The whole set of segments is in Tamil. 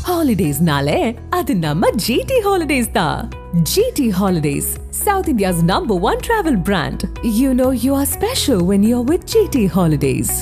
ஹாலிடேஸ்னாலே அது நம்ம ஜிடி ஹாலிடேஸ் தான் GT Holidays South India's number one travel brand you know you are special when you are with GT Holidays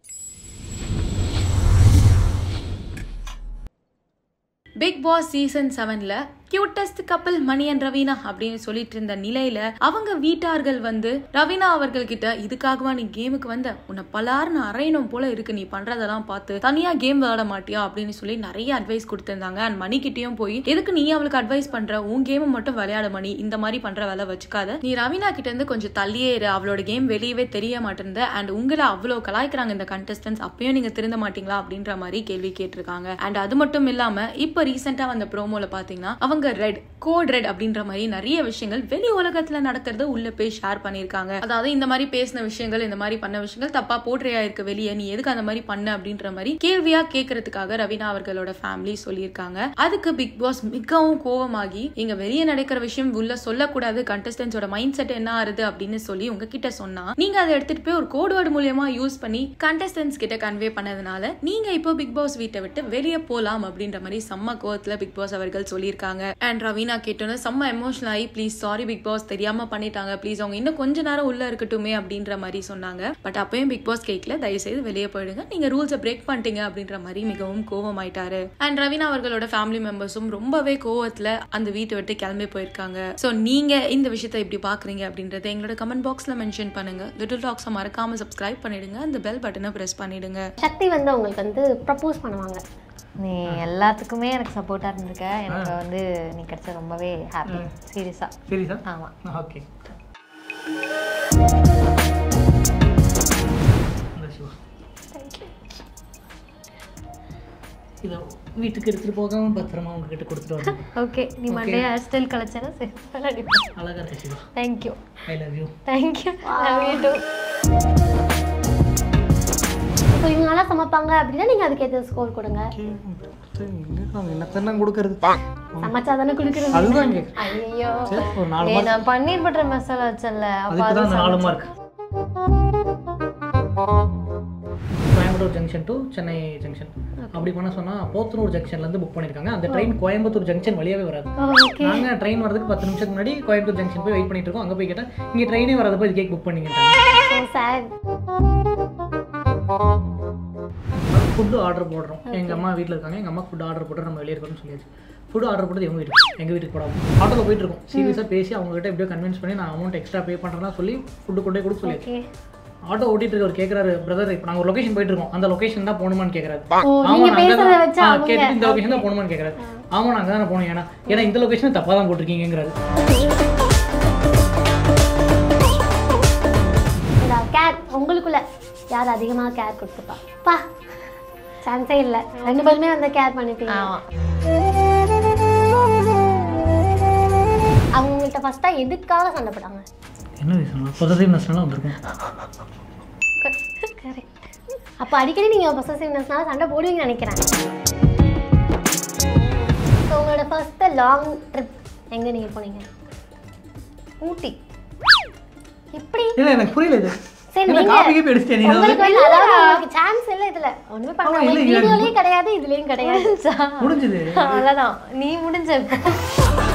Bigg Boss season செவன்ல cutest couple Mani and Raveena அப்படின்னு சொல்லிட்டு இருந்த நிலையில அவங்க வீட்டார்கள் வந்து ரவீனா அவர்கள் கிட்ட இதுக்காகவா நீ கேமுக்கு வந்த உன்னை பலார்னு அரையணும் போல இருக்கு நீ பண்றதெல்லாம் பார்த்து தனியா கேம் விளையாட மாட்டியா அப்படின்னு சொல்லி நிறைய அட்வைஸ் கொடுத்திருந்தாங்க அண்ட் மணி கிட்டயும் போய் எதுக்கு நீ அவளுக்கு அட்வைஸ் பண்ற உன் கேமை மட்டும் விளையாட மணி இந்த மாதிரி பண்ற வேலை வச்சுக்காத நீ ரவீனா கிட்ட இருந்து கொஞ்சம் தள்ளியே இரு அவளோட கேம் வெளியவே தெரிய மாட்டேங்குது அண்ட் உங்களை அவ்வளோ கலாய்க்கிறாங்க இந்த கண்டஸ்டன்ஸ் அப்பயும் நீங்க திருந்த மாட்டீங்களா அப்படின்ற மாதிரி கேள்வி கேட்டிருக்காங்க அண்ட் அது மட்டும் இல்லாம இப்போ ரீசெண்டா வந்த ப்ரோமோல பாத்தீங்கன்னா அவங்க ரெட் கோட் ரெட் அப்படின்ற மாதிரி நிறைய விஷயங்கள் வெளி உலகத்துல நடக்கிறது உள்ள போய் ஷேர் பண்ணிருக்காங்க அதாவது இந்த மாதிரி பேசின விஷயங்கள் இந்த மாதிரி பண்ண விஷயங்கள் தப்பா போட்றையா இருக்கு வெளியே நீ எதுக்கு அந்த மாதிரி பண்ண அப்படின்ற மாதிரி கேள்வியா கேட்கறதுக்காக ரவீனா அவர்களோட ஃபேமிலி சொல்லியிருக்காங்க அதுக்கு பிக் பாஸ் மிகவும் கோவமாகி இங்க வெளியே நடக்கிற விஷயம் உள்ள சொல்லக்கூடாது கண்டஸ்டன்ஸோட மைண்ட் செட் என்ன ஆறுது அப்படின்னு சொல்லி உங்ககிட்ட சொன்னா நீங்க அதை எடுத்துட்டு போய் ஒரு கோட் வேர்டு மூலியமா யூஸ் பண்ணி கண்டஸ்டன்ஸ் கிட்ட கன்வே பண்ணதுனால நீங்க இப்போ பிக் பாஸ் வீட்டை விட்டு வெளியே போலாம் அப்படின்ற மாதிரி செம்ம கோவத்துல பிக் பாஸ் அவர்கள் சொல்லியிருக்காங்க அண்ட் ரவீனா கேட்டோன்னு செம்ம எமோஷனல் ஆகி ப்ளீஸ் சாரி பிக் பாஸ் தெரியாம பண்ணிட்டாங்க ப்ளீஸ் அவங்க இன்னும் கொஞ்ச நேரம் உள்ள இருக்கட்டுமே அப்படின்ற மாதிரி சொன்னாங்க பட் அப்பயும் பிக் பாஸ் கேட்கல தயவு செய்து வெளியே போயிடுங்க நீங்க ரூல்ஸை பிரேக் பண்ணிட்டீங்க அப்படின்ற மாதிரி மிகவும் கோவமாயிட்டாரு அண்ட் ரவீனா அவர்களோட ஃபேமிலி மெம்பர்ஸும் ரொம்பவே கோவத்துல அந்த வீட்டை விட்டு கிளம்பி போயிருக்காங்க ஸோ நீங்க இந்த விஷயத்தை எப்படி பாக்குறீங்க அப்படின்றத எங்களோட கமெண்ட் பாக்ஸ்ல மென்ஷன் பண்ணுங்க லிட்டில் டாக்ஸை மறக்காம சப்ஸ்கிரைப் பண்ணிடுங்க அந்த பெல் பட்டனை பிரஸ் பண்ணிடுங்க சக்தி வந்து அவங்களுக்கு வந்து ப்ரப்போஸ் பண்ணுவாங்க நீ எல்லாத்துக்குமே எனக்கு சப்போர்ட்டாக இருந்திருக்க எனக்கு வந்து நீ கிடைச்ச ரொம்பவே ஹாப்பி சீரியஸாக சரி சார் ஆமாம் ஓகே இதை வீட்டுக்கு எடுத்துட்டு போகாம பத்திரமா உங்ககிட்ட கொடுத்துட்டு வரேன் ஓகே நீ மண்டே ஹேர் ஸ்டைல் கலைச்சேன்னா சரி அடிப்பேன் அழகா இருக்கு Siva thank you I love you thank you love you too இப்போ இவங்க நல்லா சமைப்பாங்க அப்படின்னா நீங்கள் அதுக்கேற்ற ஸ்கோர் கொடுங்க என்னத்தான் கொடுக்கறது சமைச்சா தானே கொடுக்குறது அதுதான் கேக்கு. ஐயோ சரி ஒரு நாலு ஏய் நான் பன்னீர் பட்டர் மசாலா வச்சல அப்போ அதுக்கு அது தான் அந்த நாலு mark Coimbatore junction to Chennai junction அப்படி பண்ண சொன்னா போத்தனூர் ஜங்ஷன்ல இருந்து புக் பண்ணிருக்காங்க அந்த ட்ரெயின் கோயம்புத்தூர் ஜங்ஷன் வழியாவே வராது ஓகே நாங்க ட்ரெயின் வரதுக்கு பத்து நிமிஷத்துக்கு முன்னாடி கோயம்புத்தூர் ஜங்ஷன் போய் வெயிட் பண்ணிட்டு இருக்கோம் அங்க போய் கேட்டா இங்க ட்ரெயினே வராதப்போ இது கேக் புக் பண்ணிக்கிட்டாங்க ஸோ சேட் ஃபுட்டு ஆர்டர் போடுறோம் எங்க அம்மா வீட்டில் இருக்காங்க எங்க அம்மா ஃபுட் ஆர்டர் போட்டு நம்ம வெளியே இருக்கணும்னு சொல்லியாச்சு ஃபுட் ஆர்டர் போட்டது எங்க வீட்டுக்கு எங்க வீட்டுக்கு போடாம ஆட்டோவில் போயிட்டு இருக்கோம் சீரியஸாக பேசி அவங்க கிட்ட எப்படியோ கன்வின்ஸ் பண்ணி நான் அமௌண்ட் எக்ஸ்ட்ரா பே பண்ணுறேன்னா சொல்லி ஃபுட்டு கொண்டே கொடுத்து சொல்லியாச்சு ஓகே ஆட்டோ ஓட்டிட்டு இருக்கவர் கேட்குறாரு பிரதர் இப்போ நாங்கள் ஒரு லொகேஷன் போயிட்டு இருக்கோம் அந்த லொகேஷன் தான் போகணுமான்னு கேட்குறாரு ஓ, நீங்க பேசுறத வச்சு அவங்க- கேட்டு இந்த லொகேஷன் தான் போகணுமான்னு கேட்குறாரு ஆமா நாங்கள் தானே போகணும் ஏன்னா ஏன்னா இந்த லொகேஷன் தப்பாக தான் போட்டிருக்கீங்கிறாரு இந்த கேர் உங்களுக்குள்ள யார் அதிகமாக கேர் கொடுத்துப்பா பா சான்ஸே இல்லை ரெண்டு பேருமே வந்து கேர் பண்ணிப்பீங்க ஆமாம் அவங்க உங்கள்கிட்ட ஃபர்ஸ்ட்டாக எதுக்காக சண்டை போட்டாங்க என்ன ரீசன் பொசசிவ்னஸ்னால வந்திருக்கும் கரெக்ட் அப்போ அடிக்கடி நீங்கள் பொசசிவ்னஸ்னால சண்டை போடுவீங்கன்னு நினைக்கிறேன் ஸோ உங்களோட ஃபர்ஸ்ட் லாங் ட்ரிப் எங்கே நீங்கள் போனீங்க ஊட்டி எப்படி இல்லை எனக்கு புரியல இது சரி என்ன நீங்க காப்பி கீப்பி அடிச்சிட்டியா நீ உங்களுக்கு வந்து அதாவது உங்களுக்கு சான்ஸ் இல்லை இதுல ஒண்ணுமே பண்ண ஆமா, உங்களுக்கு இல்ல, இல்ல. வீடியோலயும் கிடையாது இதுலயும் கிடையாது முடிஞ்சது அவ்வளோதான் நீ முடிஞ்ச இப்போ